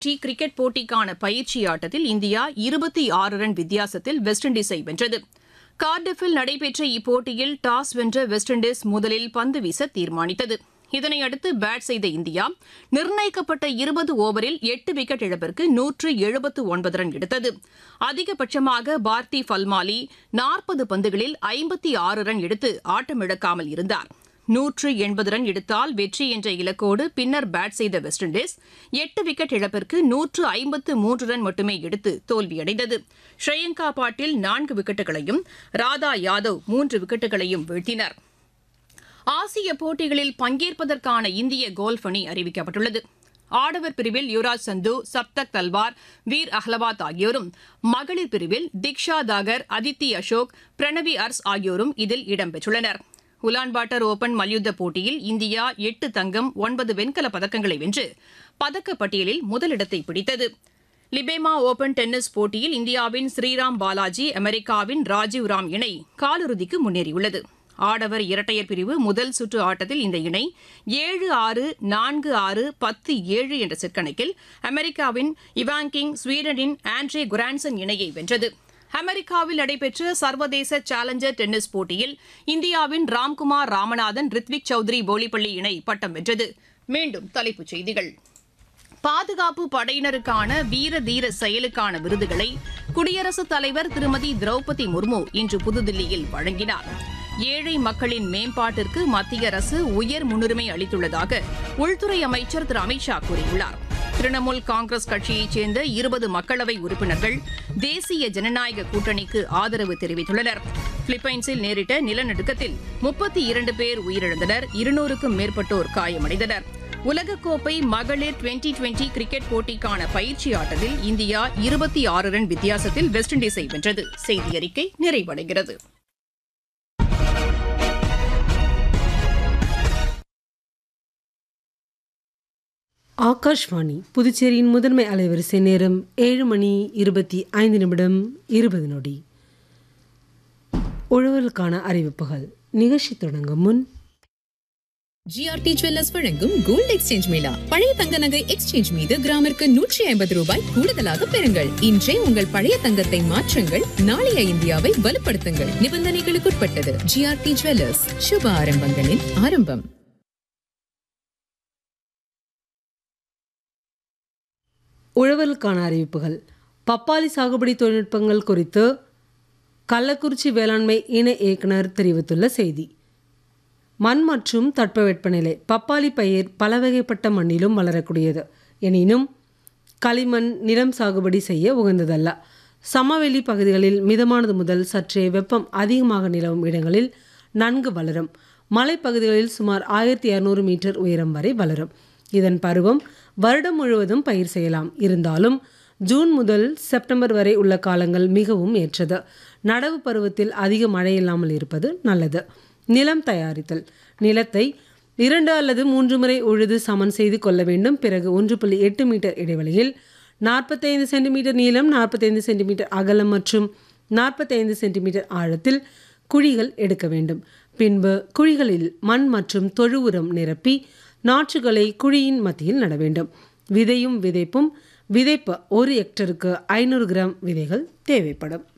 D cricket போட்டிக்கான பயிற்சி ஆட்டத்தில் இந்தியா இருபத்தி ஆறு ரன் வித்தியாசத்தில் வெஸ்ட் இண்டீஸை வென்றது கார்டிஃபில் நடைபெற்ற இப்போட்டியில் டாஸ் வென்ற வெஸ்ட் இண்டீஸ் முதலில் பந்து வீச தீர்மானித்தது இதனையடுத்து பேட் செய்த இந்தியா நிர்ணயிக்கப்பட்ட இருபது ஓவரில் எட்டு விக்கெட் இழப்பிற்கு நூற்று எழுபத்து ஒன்பது ரன் எடுத்தது அதிகபட்சமாக பார்த்தி ஃபல்மாலி நாற்பது பந்துகளில் ஐம்பத்தி ஆறு ரன் எடுத்து ஆட்டமிழக்காமல் இருந்தார் நூற்று எண்பது ரன் எடுத்தால் வெற்றி என்ற இலக்கோடு பின்னர் பேட் செய்த வெஸ்ட் இண்டீஸ் எட்டு விக்கெட் இழப்பிற்கு நூற்று ஐம்பத்து மூன்று ரன் மட்டுமே எடுத்து தோல்வியடைந்தது ஸ்ரேயங்கா பாட்டில் நான்கு விக்கெட்டுகளையும் ராதா யாதவ் மூன்று விக்கெட்டுகளையும் வீழ்த்தினர் ஆசிய போட்டிகளில் பங்கேற்பதற்கான இந்திய கோல்ஃப் அணி அறிவிக்கப்பட்டுள்ளது ஆடவர் பிரிவில் யுவராஜ் சந்து சப்தக் தல்வார் வீர் அஹ்லவாத் ஆகியோரும் மகளிர் பிரிவில் திக்ஷா தாகர் அதித்தி அசோக் பிரணவி அர்ஸ் ஆகியோரும் இதில் இடம்பெற்றுள்ளனர் உலான்பாட்டர் ஓபன் மல்யுத்த போட்டியில் இந்தியா எட்டு தங்கம் ஒன்பது வெண்கலப் பதக்கங்களை வென்று பதக்கப்பட்டியலில் முதலிடத்தை பிடித்தது லிபேமா ஓபன் டென்னிஸ் போட்டியில் இந்தியாவின் ஸ்ரீராம் பாலாஜி அமெரிக்காவின் ராஜீவ் ராம் இணை காலிறுதிக்கு முன்னேறியுள்ளது ஆடவர் இரட்டையர் பிரிவு முதல் சுற்று ஆட்டத்தில் இந்த இணை ஏழு ஆறு நான்கு ஆறு பத்து ஏழு என்ற செட் கணக்கில் அமெரிக்காவின் இவாங்கிங் ஸ்வீடனின் ஆண்ட்ரே குரான்சன் இணையை வென்றது அமெரிக்காவில் நடைபெற்ற சர்வதேச சேலஞ்சர் டென்னிஸ் போட்டியில் இந்தியாவின் ராம்குமார் ராமநாதன் ரித்விக் சௌத்ரி போலிப்பள்ளி இணை பட்டம் வென்றது மீண்டும் தலைப்புச் செய்திகள் பாதுகாப்பு படையினருக்கான வீர தீர செயலுக்கான விருதுகளை குடியரசுத் தலைவர் திருமதி திரௌபதி முர்மு இன்று புதுதில்லியில் வழங்கினார் ஏழை மக்களின் மேம்பாட்டிற்கு மத்திய அரசு உயர் முன்னுரிமை அளித்துள்ளதாக உள்துறை அமைச்சர் திரு அமித்ஷா கூறியுள்ளார் திரிணாமுல் காங்கிரஸ் கட்சியைச் சேர்ந்த இருபது மக்களவை உறுப்பினர்கள் தேசிய ஜனநாயக கூட்டணிக்கு ஆதரவு தெரிவித்துள்ளனர் பிலிப்பைன்ஸில் நேரிட்ட நிலநடுக்கத்தில் முப்பத்தி இரண்டு பேர் உயிரிழந்தனர் இருநூறுக்கும் மேற்பட்டோர் காயமடைந்தனர் உலகக்கோப்பை மகளிர் டுவெண்டி டுவெண்டி கிரிக்கெட் போட்டிக்கான பயிற்சி ஆட்டத்தில் இந்தியா இருபத்தி ஆறு ரன் வித்தியாசத்தில் வெஸ்ட் இண்டீஸை வென்றது செய்தி அறிக்கை நிறைவடைகிறது ஆகாஷ்வாணி புதுச்சேரியின் முதன்மை அலைவரிசை நேரம் ஏழு மணி இருபத்தி ஐந்து நிமிடம் இருபது நொடி உழவர்களுக்கான அறிவிப்புகள் நிகழ்ச்சி தொடங்கும் முன் ஜிஆர்டி ஜுவல்லர்ஸ் வழங்கும் கோல்ட் எக்ஸ்சேஞ்ச் மேளா பழைய தங்க நகை எக்ஸ்சேஞ்ச் மீது கிராமிற்கு நூற்றி ஐம்பது ரூபாய் கூடுதலாக பெறுங்கள் இன்றே உங்கள் பழைய தங்கத்தை மாற்றுங்கள் நாளைய இந்தியாவை வலுப்படுத்துங்கள் நிபந்தனைகளுக்குட்பட்டது ஜிஆர்டி ஜுவல்லர்ஸ் சுப ஆரம்பங்களின் ஆரம்பம் உழவர்களுக்கான அறிவிப்புகள் பப்பாளி சாகுபடி தொழில்நுட்பங்கள் குறித்து கள்ளக்குறிச்சி வேளாண்மை இணை இயக்குனர் தெரிவித்துள்ள செய்தி மண் மற்றும் தட்பவெப்பநிலை பப்பாளி பயிர் பலவகைப்பட்ட மண்ணிலும் வளரக்கூடியது எனினும் களிமண் நிலம் சாகுபடி செய்ய உகந்ததல்ல சமவெளி பகுதிகளில் மிதமானது முதல் சற்றே வெப்பம் அதிகமாக நிலவும் இடங்களில் நன்கு வளரும் மலைப்பகுதிகளில் சுமார் ஆயிரத்தி இரநூறு மீட்டர் உயரம் வரை வளரும் இதன் பருவம் வருடம் முழுவதும் பயிர் செய்யலாம் இருந்தாலும் ஜூன் முதல் செப்டம்பர் வரை உள்ள காலங்கள் மிகவும் ஏற்றது நடவு பருவத்தில் அதிக மழை இல்லாமல் இருப்பது நல்லது நிலம் தயாரித்தல் நிலத்தை இரண்டு அல்லது மூன்று முறை உழுது சமன் செய்து கொள்ள வேண்டும் பிறகு ஒன்று புள்ளி எட்டு மீட்டர் இடைவெளியில் நாற்பத்தைந்து சென்டிமீட்டர் நீளம் நாற்பத்தைந்து சென்டிமீட்டர் அகலம் மற்றும் நாற்பத்தைந்து சென்டிமீட்டர் ஆழத்தில் குழிகள் எடுக்க வேண்டும் பின்பு குழிகளில் மண் மற்றும் தொழு உரம் நிரப்பி நாற்றுகளை குழியின் மத்தியில் நட வேண்டும் விதையும் விதைப்பும் விதைப்பு ஒரு ஹெக்டருக்கு ஐநூறு கிராம் விதைகள் தேவைப்படும்